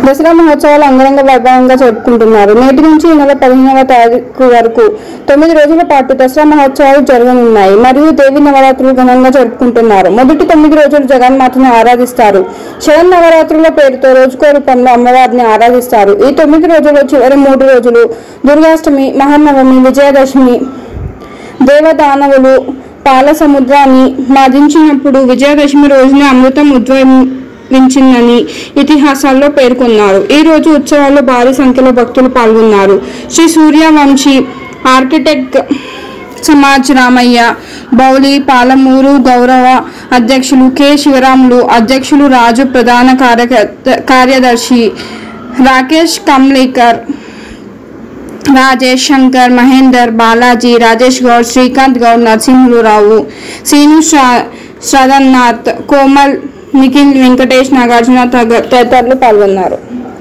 దసరా మహోత్సవాలు అంగరంగ వైభవంగా జరుపుకుంటున్నారు నేటి నుంచి ఈ నెల పదిహేనవ తారీఖు వరకు తొమ్మిది రోజుల పాటు దసరా మహోత్సవాలు జరగనున్నాయి మరియు దేవి నవరాత్రులు ఘనంగా జరుపుకుంటున్నారు మొదటి తొమ్మిది రోజులు జగన్మాతను ఆరాధిస్తారు శరణ్ నవరాత్రుల పేరుతో రోజుకో రూపంలో అమ్మవారిని ఆరాధిస్తారు ఈ తొమ్మిది రోజులు చివరి మూడు రోజులు దుర్గాష్టమి మహానవమి విజయదశమి దేవదానవులు పాల సముద్రాన్ని మదించినప్పుడు విజయదశమి రోజున అమృతం ఉద్భవించిందని ఇతిహాసాల్లో పేర్కొన్నారు ఈ రోజు ఉత్సవాల్లో భారీ సంఖ్యలో భక్తులు పాల్గొన్నారు శ్రీ సూర్యవంశీ ఆర్కిటెక్ట్ సమాజ్ రామయ్య బౌలి పాలమూరు గౌరవ అధ్యక్షులు కె శివరాములు అధ్యక్షులు రాజు ప్రధాన కార్యకర్త కార్యదర్శి రాకేష్ కమ్లేకర్ రాజేష్ శంకర్ మహేందర్ బాలాజీ రాజేష్ గౌడ్ శ్రీకాంత్ గౌడ్ నరసింహులు రావు శ్రీను శ్రా- శ్రవణనాథ్ కోమల్ నిఖిల్ వెంకటేష్ నాగార్జున తగ- తదితరులు పాల్గొన్నారు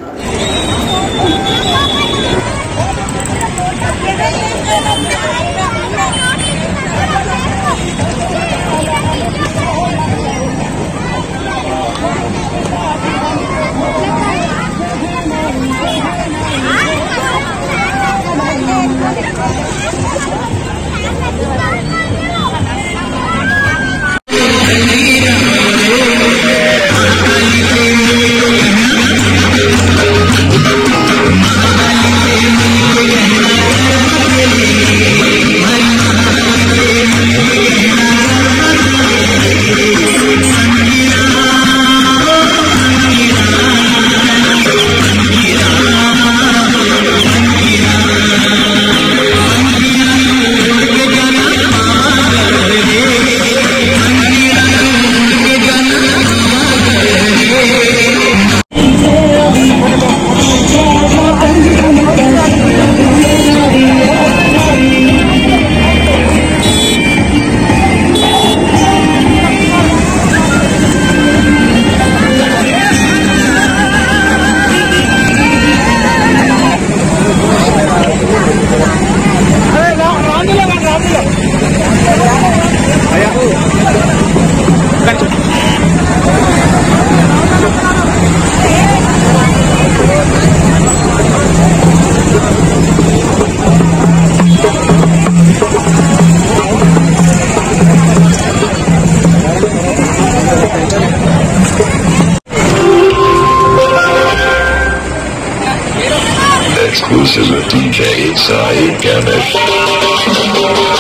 Exclusive with DJ Saeed Ganesh.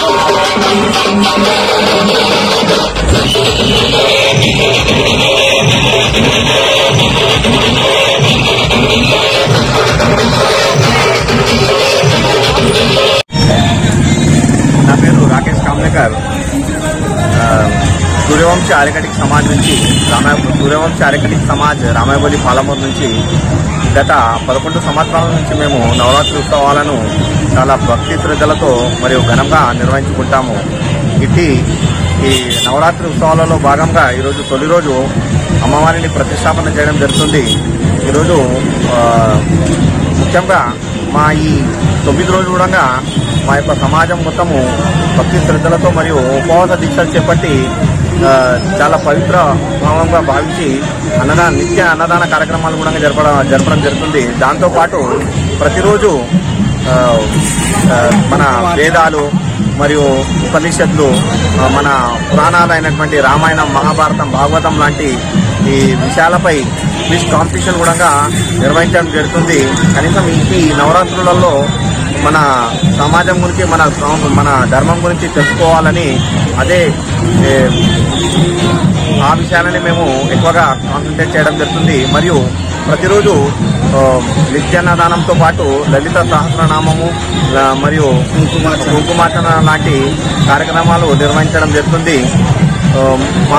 నా పేరు రాకేష్ కామ్లేకర్ ఆ, సూర్యవంశీ ఆర్యకటిక్ సమాజ్ నుంచి రామాయ సూర్యవంశీ ఆర్యకటిక్ సమాజ్ రామాయబలి పాలమూరు నుంచి గత పదకొండు సంవత్సరాల నుంచి మేము నవరాత్రి ఉత్సవాలను చాలా భక్తి శ్రద్ధలతో మరియు ఘనంగా నిర్వహించుకుంటాము ఇట్టి ఈ నవరాత్రి ఉత్సవాలలో భాగంగా ఈరోజు తొలి రోజు అమ్మవారిని ప్రతిష్టాపన చేయడం జరుగుతుంది ఈరోజు ఆ, ముఖ్యంగా మా ఈ తొమ్మిది రోజులు కూడా మా యొక్క సమాజం మొత్తము భక్తి శ్రద్ధలతో మరియు ఉపవాస దీక్షలు చేపట్టి ఆ, చాలా పవిత్ర భావంగా భావించి అన్నదాన నిత్య అన్నదాన కార్యక్రమాలు కూడా జరపడం జరపడం జరుగుతుంది దాంతోపాటు ప్రతిరోజు ఆ, ఆ, మన వేదాలు మరియు ఉపనిషత్తులు ఆ, మన పురాణాలైనటువంటి రామాయణం మహాభారతం భాగవతం లాంటి ఈ విషయాలపై క్విజ్ కాంపిటీషన్ కూడా నిర్వహించడం జరుగుతుంది కనీసం ఈ నవరాత్రులలో మన సమాజం గురించి మన సం- మన ధర్మం గురించి తెలుసుకోవాలని అదే ఏ, ఆ విషయాలని మేము ఎక్కువగా కాన్సన్ట్రేట్ చేయడం జరుగుతుంది మరియు ప్రతిరోజు ఆ, నిత్యాన్నదానంతో పాటు లలిత సహస్రనామము ఆ, మరియు కుంకుమార్చన లాంటి కార్యక్రమాలు నిర్వహించడం జరుగుతుంది ఆ, మా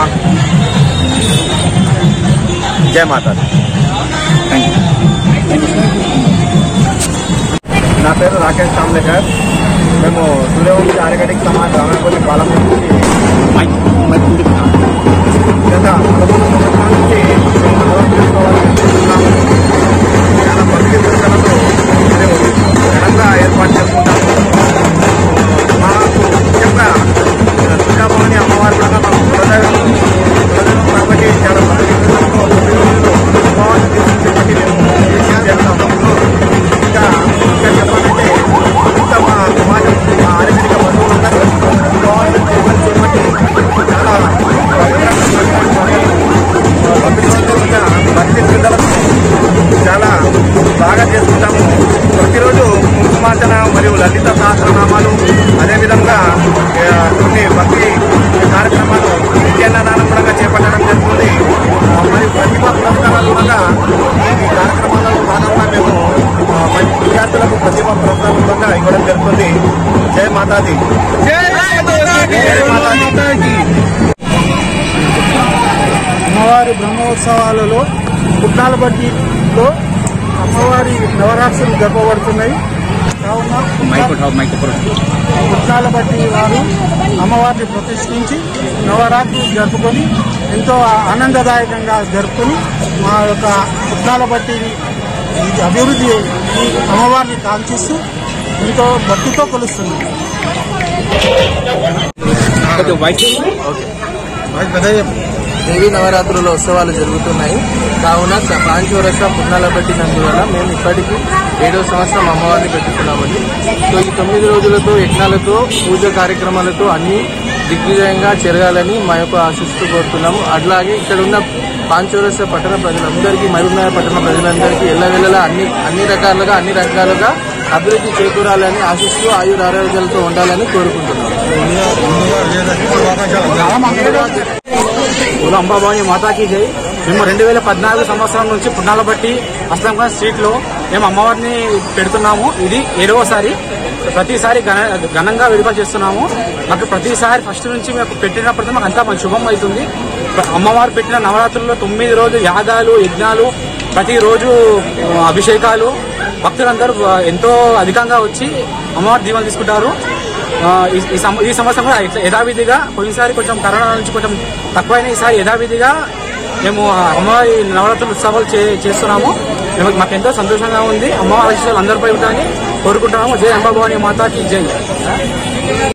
జయ మాతా నా పేరు రాకేష్ కామ్లేకర్ మేము సూర్యవంశీ ఆర్యగడికి సమాజ్ రామపల్లి పాలన నుంచి గత పదమూడు సంవత్సరాల నుంచి మేము నవరాత్రి ఉత్సవాలు జరుపుకుంటున్నాము. చాలా భక్తి శ్రద్ధలతో మేము ఘనంగా ఏర్పాటు చేసుకుంటాము మాకు ముఖ్యంగా దుర్గాభవాని అమ్మవారి కూడా మాకు కులదైవం కులదైవం కాబట్టి చాలా భక్తి శ్రద్ధలతో తొమ్మిది రోజులు ఉపవాస దీక్షలు చేపట్టి మేము ప్రతిమ ప్రసాదంగా ఇవ్వడం జరుగుతుంది జై మాతాది జై మాతాది అమ్మవారి బ్రహ్మోత్సవాలలో పుట్నాల బట్టిలో అమ్మవారి నవరాత్రులు జరపబడుతున్నాయి కావున పుట్నాల బట్టి వారు అమ్మవారిని ప్రతిష్ఠించి నవరాత్రులు జరుపుకొని ఎంతో ఆనందదాయకంగా జరుపుకొని మా యొక్క పుట్నాల బట్టిని ఇది అభివృద్ధి ఈ అమ్మవారిని కాంక్షిస్తూ ఎంతో భక్తితో కొలుస్తున్నాం దేవీ నవరాత్రుల ఉత్సవాలు జరుగుతున్నాయి కావున పాంచవరస పున్నాల పెట్టినందువల్ల మేము ఇప్పటికీ ఏడో సంవత్సరం అమ్మవారిని పెట్టుకున్నామండి సో ఈ తొమ్మిది రోజులతో యజ్ఞాలతో పూజ కార్యక్రమాలతో అన్ని దిగ్విజయంగా జరగాలని మా యొక్క ఆశిస్తూ కోరుతున్నాము అట్లాగే ఇక్కడ ఉన్న పాంచవరస పట్టణ ప్రజలందరికీ మహబూబ్నగర్ పట్టణ ప్రజలందరికీ ఎల్లవెల్లలా అన్ని అన్ని రకాలుగా అన్ని రకాలుగా అభివృద్ధి చేకూరాలని ఆశిస్తూ ఆయుర ఆరోగ్యాలతో ఉండాలని కోరుకుంటున్నాము కుల అంబాబాయి మాతాకి జై మేము రెండు వేల పద్నాలుగు సంవత్సరం నుంచి పున్నాల బట్టి అస్లంఖాన్ స్ట్రీట్ లో మేము అమ్మవారిని పెడుతున్నాము ఇది ఏడవసారి ప్రతిసారి ఘన- ఘనంగా వేడుక చేస్తున్నాము మాకు ప్రతిసారి ఫస్ట్ నుంచి మేము పెట్టినప్పటికీ మాకు అంతా మన శుభం అవుతుంది అమ్మవారు పెట్టిన నవరాత్రుల్లో తొమ్మిది రోజులు యాగాలు యజ్ఞాలు ప్రతిరోజు ఆ, అభిషేకాలు భక్తులందరూ ఆ, ఎంతో అధికంగా వచ్చి అమ్మవారి దీవెనలు తీసుకుంటారు ఆ, ఈ- ఈ సం- ఈ సంవత్సరం కూడా ఇట్లా యథావిధిగా పోయినసారి కొంచెం కరోనా నుంచి కొంచెం తక్కువైన ఈసారి యథావిధిగా మేము ఆ అమ్మవారి నవరాత్రుల ఉత్సవాలు చే- చేస్తున్నాము మేము మాకు ఎంతో సంతోషంగా ఉంది అమ్మవారి ఆశీస్సులు అందరిపై ఉంటాయని కోరుకుంటున్నాము జై అంబాభవాని మాతాకి జై